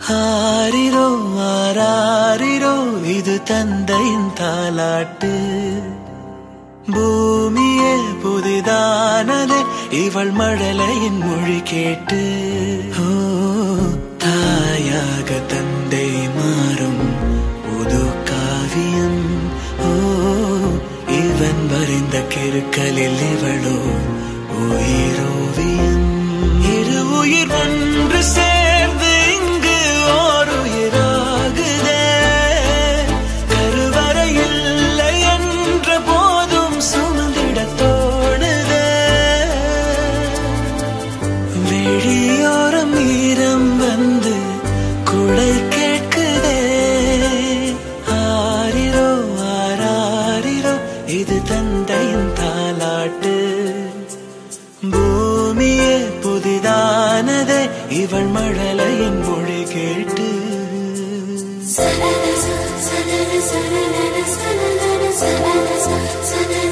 ஆரிரோ ஆராரிரோ இது தந்தையின் தாலாட்டு பூமியே புதிதானதே இவள் மழலையின் மொழி கேட்டு ஓ தாயாக தந்தை மாறும் புது காவியம் ஓ இவன் வரைந்த கிருக்கலில் இவளோ உயிரோவியம் இரு உயிர் ஒன்று சேர்ந்து இங்கு ஓர் உயிராகுதே கருவறை இல்லை என்ற போதும் சுமந்திட தோணுதே வெளியோரம் ஈரம் வந்து குடை கேட்குதே ஆரிரோ ஆராரிரோ இது தந்தையின் தாலாட்டு பூமியே புதிதானதே இவள் மழலையின் மொழி கேட்டு Sa-la-la-sa, sa-la-la-sa, la-la-la, sa-la-la-la, sa-la-la-sa, sa-la-la-la.